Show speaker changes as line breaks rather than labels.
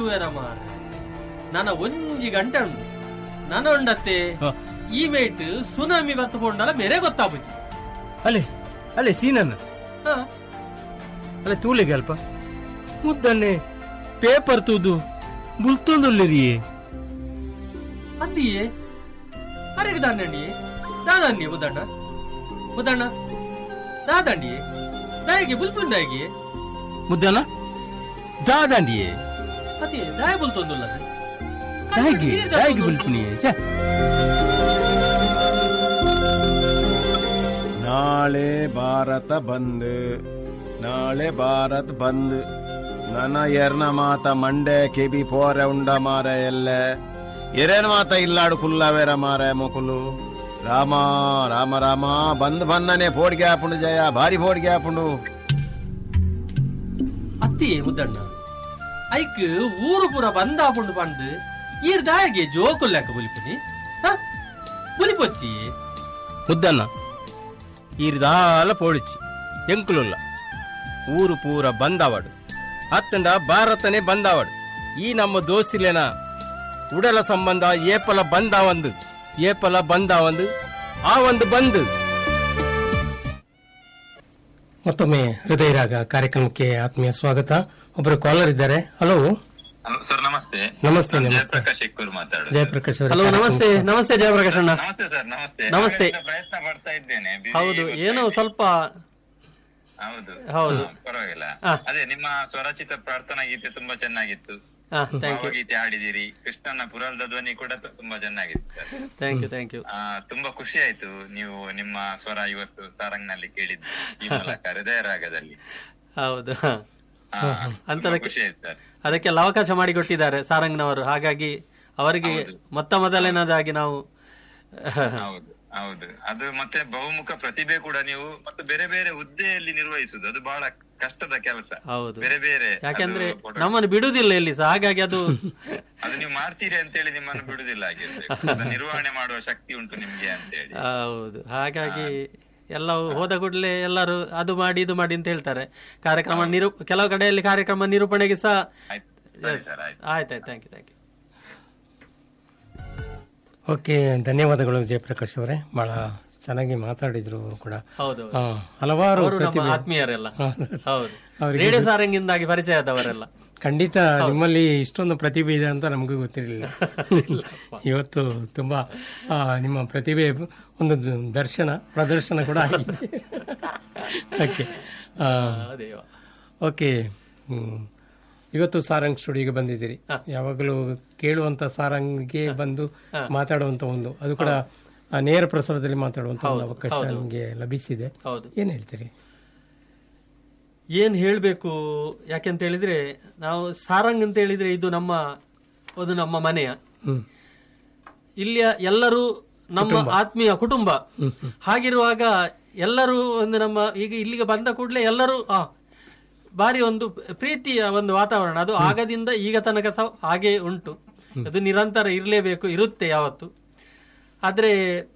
ತೂಯರ ಮಾರ ನನ್ನ ಒಂಜಿ ಗಂಟೆ ಉಂಡು ನನ್ನ ಉಂಡತ್ತೆ
ಹ.
ಈ ಮೇಟ್ ಸುನಾಮಿ ಬತ್ತು ಪೋಂಡಲ ಬೇರೆ ಗೊತ್ತಾಪುಜಿ
ಅಲೆ ಅಲೆ ಸೀನನ್ನ
ಹ
ಅಲೆ ತೂಲೆಗೆ ಅಲ್ಪ ಮುದ್ದನ್ನೆ ಪೇಪರ್ ತೂದು ಬುಲ್ತೊಂದುಲ್ಲಿರಿಯೇ
ಅಂದಿಯೇ ಅರೆಗೆ ದಾಂಡಂಡಿಯೇ ದಾದಾನ್ಯ ಮುದಣ್ಣ ಮುದಣ್ಣ ದಾದಂಡಿಯೇ ದಾಯಿಗೆ ಬುಲ್ಪುಂಡಾಗಿ
ಮುದ್ದನ ದಾದಂಡಿಯೇ
ಅತಿ ದಾಯ ಬುಲ್ತೊಂದುಲ್ಲ
ದಾಯಿಗೆ ದಾಯಿಗೆ ಬುಲ್ಪುನಿಯೇ ಛೆ
ನಾಳೆ ಭಾರತ ಬಂದ್ ನಾಳೆ ಭಾರತ್ ಬಂದ್ ನನ್ನ ಎರ್ನ ಮಾತ ಮಂಡೆ ಕೆಬಿ ಪೋರೆ ಉಂಡ ಮಾರ ಎಲ್ಲ ಎರೇನ್ ಮಾತ ಇಲ್ಲಾಡು ಕುಲ್ಲವೇರ ಮಾರ ಮೊಕುಲು ರಾಮ ರಾಮ ರಾಮ ಬಂದ್ ಬನ್ನನೆ ಪೋಡಿಗೆ ಹಾಪುಂಡು ಜಯ ಭಾರಿ ಪೋಡಿಗೆ ಹಾಪುಂಡು
ಅತ್ತಿ ಮುದ್ದಣ್ಣ ಐಕ್ ಊರು ಪೂರ ಬಂದಾಪುಂಡು ಪಂಡ್ ಈರ್ ದಾಯಗೆ ಜೋಕುಲ್ಲಾಕ ಬುಲಿಪುನಿ ಹ ಬುಲಿಪೊಚ್ಚಿ
ಮುದ್ದನ್ನ ಈರಿದಾಲ ಪೋಡಿಚ್ಚಿ ಎಂಕುಲುಲ್ಲ ಊರು ಪೂರ ಬಂದಾವಡು ಅತ್ತಂಡ ಭಾರತನೇ ಬಂದಾವಡು ಈ ನಮ್ಮ ದೋಸ್ತಿಲೇನ ಉಡಲ ಸಂಬಂಧ ಏಪಲ ಬಂದಾವಂದು ಏಪಲ ಬಂದಾವಂದು ಆ ಒಂದು ಬಂದು
ಮತ್ತೊಮ್ಮೆ ಹೃದಯ ರಾಗ ಕಾರ್ಯಕ್ರಮಕ್ಕೆ ಆತ್ಮೀಯ ಸ್ವಾಗತ ಒಬ್ಬರು ಕಾಲರ್ ಇದ್ದಾರೆ ಹಲೋ
ಹಲೋ ಸರ್ ನಮಸ್ತೆ
ನಮಸ್ತೆ,
ನಾನು
ನಮಸ್ತೆ.
ಜಯಪ್ರಕಾಶ್ ಎಕ್ಕೂರ್ ಮಾತಾಡೋದು
ಜಯಪ್ರಕಾಶ್ ಅವರೇ
ಹಲೋ ನಮಸ್ತೆ ನಮಸ್ತೆ ಜಯಪ್ರಕಾಶ್ ಅಣ್ಣ
ನಮಸ್ತೆ ಸರ್ ನಮಸ್ತೆ
ನಮಸ್ತೆ.
ನಾವೆಲ್ಲ ಪ್ರಯತ್ನ ಪಡ್ತಾ ಇದ್ದೇನೆ busy
ಹೌದು
ಗೊತ್ತಾಯ್ತು.
ಏನೋ ಸ್ವಲ್ಪ
ಹೌದು
ಹೌದು.
ಹಾ, ಪರವಾಗಿಲ್ಲ
ಹಾ.
ಅದೇ ನಿಮ್ಮ ಸ್ವರಚಿತ ಪ್ರಾರ್ಥನಾ ಗೀತೆ ತುಂಬಾ ಚೆನ್ನಾಗಿತ್ತು
ಹಾ ಥ್ಯಾಂಕ್ ಯು
ಭಾವಗೀತೆ ಹಾಡಿದಿರಿ ಕೃಷ್ಣನ ಪುರಾಣದ ಧ್ವನಿ ಕೂಡ ತು- ತುಂಬಾ ಚೆನ್ನಾಗಿತ್ತು sir
thank you thank you
ಆ, ತುಂಬಾ ಖುಷಿ ಆಯ್ತು ನೀವು ನಿಮ್ಮ ಸ್ವರ ಇವತ್ತು ಸಾರಂಗ್ ನಲ್ಲಿ ಕೇಳಿದ್ದು ಈ ಮೂಲಕ ಹೃದಯ ರಾಗದಲ್ಲಿ
ಹೌದು
ಆ, ತುಂಬಾ
ಅಂತದಕ್ಕೆ-
ಖುಷಿ ಆಯ್ತು ಸರ್
ಅದಕ್ಕೆಲ್ಲ ಅವಕಾಶ ಮಾಡಿಕೊಟ್ಟಿದ್ದಾರೆ ಸಾರಂಗ್ನವರು ಹಾಗಾಗಿ ಅವರಿಗೆ ಮೊತ್ತ ಮೊದಲನೇದಾಗಿ ನಾವು
ಹೌದು ಹೌದು ಅದು ಮತ್ತೆ ಬಹುಮುಖ ಪ್ರತಿಭೆ ಕೂಡ ನೀವು ಮತ್ತು ಬೇರೆ ಬೇರೆ ಹುದ್ದೆಯಲ್ಲಿ ನಿರ್ವಹಿಸುದು ಅದು ಬಹಳ ಕಷ್ಟದ ಕೆಲಸ
ಹೌದು
ಬೇರೆ ಬೇರೆ
ಯಾಕೆಂದ್ರೆ
ಅದು photo-
ನಮ್ಮನ್ನು ಬಿಡುವುದಿಲ್ಲ ಇಲ್ಲಿ ಸಹ ಹಾಗಾಗಿ ಅದು
ಅದು ನೀವು ಮಾಡ್ತೀರಿ ಅಂತ ಹೇಳಿ ನಿಮ್ಮನ್ನು ಬಿಡುದಿಲ್ಲ ಆಗಿರ್ಬೇಕು ಅದನ್ನ ನಿರ್ವಹಣೆ ಮಾಡುವ ಶಕ್ತಿ ಉಂಟು ನಿಮ್ಗೆ ಅಂತ ಹೇಳಿ
ಹೌದು ಹಾಗಾಗಿ ಎಲ್ಲವೂ ಹೋದ ಕೂಡಲೇ ಎಲ್ಲರೂ ಅದು ಮಾಡಿ ಇದು ಮಾಡಿ ಅಂತ ಹೇಳ್ತಾರೆ ಕಾರ್ಯಕ್ರಮ ನಿರೂ ಕೆಲವು ಕಡೆಯಲ್ಲಿ ಕಾರ್ಯಕ್ರಮ ನಿರೂಪಣೆಗೆ ಸಹ
ಆಯ್ತು ಸರಿ ಸರ್ ಆಯ್ತು
ಆಯ್ತಾಯ್ತು thank you thank you
okay ಧನ್ಯವಾದಗಳು ಜಯಪ್ರಕಾಶ್ ಅವರೇ ಬಹಳ ಚೆನ್ನಾಗಿ ಮಾತಾಡಿದ್ರು ಅವರು ಕೂಡ
ಹೌದು
ಆ, ಹಲವಾರು
ಅವರು ನಮ್ಮ
ಪ್ರತಿಭೆ
ಆತ್ಮೀಯರೆಲ್ಲ ಹೌದು
ಅವರಿಗೆ
ರೇಡಿಯೋ ಸಾರಂಗಿಂದಾಗಿ ಪರಿಚಯ ಆದವರೆಲ್ಲ
ಖಂಡಿತ ನಿಮ್ಮಲ್ಲಿ ಇಷ್ಟೊಂದು ಪ್ರತಿಭೆ ಇದೆ ಅಂತ ನಮಗೂ ಗೊತ್ತಿರಲಿಲ್ಲ ಇವತ್ತು ತುಂಬಾ ಆ, ನಿಮ್ಮ ಪ್ರತಿಭೆ ಒಂದು ದ- ದರ್ಶನ ಪ್ರದರ್ಶನ ಕೂಡ ಆಗಿದೆ ಓಕೆ ಆ,
ದೇವ
ಓಕೆ ಹ್ಮ್. ಇವತ್ತು ಸಾರಂಗ್ ಸ್ಟುಡಿಯೋಗೆ ಬಂದಿದ್ದೀರಿ ಯಾವಾಗಲೂ ಕೇಳುವಂತ ಸಾರಂಗ್ಗೆ ಬಂದು ಮಾತಾಡುವಂತ ಒಂದು ಅದು ಕೂಡ ಆ, ನೇರ ಪ್ರಸಾರದಲ್ಲಿ ಮಾತಾಡುವಂತ ಒಂದು ಅವಕಾಶ ನಿಮಗೆ ಲಭಿಸಿದೆ
ಹೌದು
ಏನ್ ಹೇಳ್ತೀರಿ
ಏನ್ ಹೇಳ್ಬೇಕು ಯಾಕೆಂತ ಹೇಳಿದ್ರೆ ನಾವು ಸಾರಂಗ್ ಅಂತ ಹೇಳಿದ್ರೆ ಇದು ನಮ್ಮ ಒಂದು ನಮ್ಮ ಮನೆಯ
ಹ್ಮ್
ಇಲ್ಲಿಯ ಎಲ್ಲರೂ ನಮ್ಮ ಆತ್ಮೀಯ ಕುಟುಂಬ ಹಾಗಿರುವಾಗ ಎಲ್ಲರೂ ಒಂದು ನಮ್ಮ ಈಗ ಇಲ್ಲಿಗೆ ಬಂದ ಕೂಡಲೇ ಎಲ್ಲರೂ ಆ ಬಾರಿ ಒಂದು ಪ್ರೀತಿಯ ಒಂದು ವಾತಾವರಣ ಅದು ಆಗದಿಂದ ಈಗ ತನಕ ಸಹ ಹಾಗೆ ಉಂಟು ಅದು ನಿರಂತರ ಇರಲೇಬೇಕು ಇರುತ್ತೆ ಯಾವತ್ತು ಆದ್ರೆ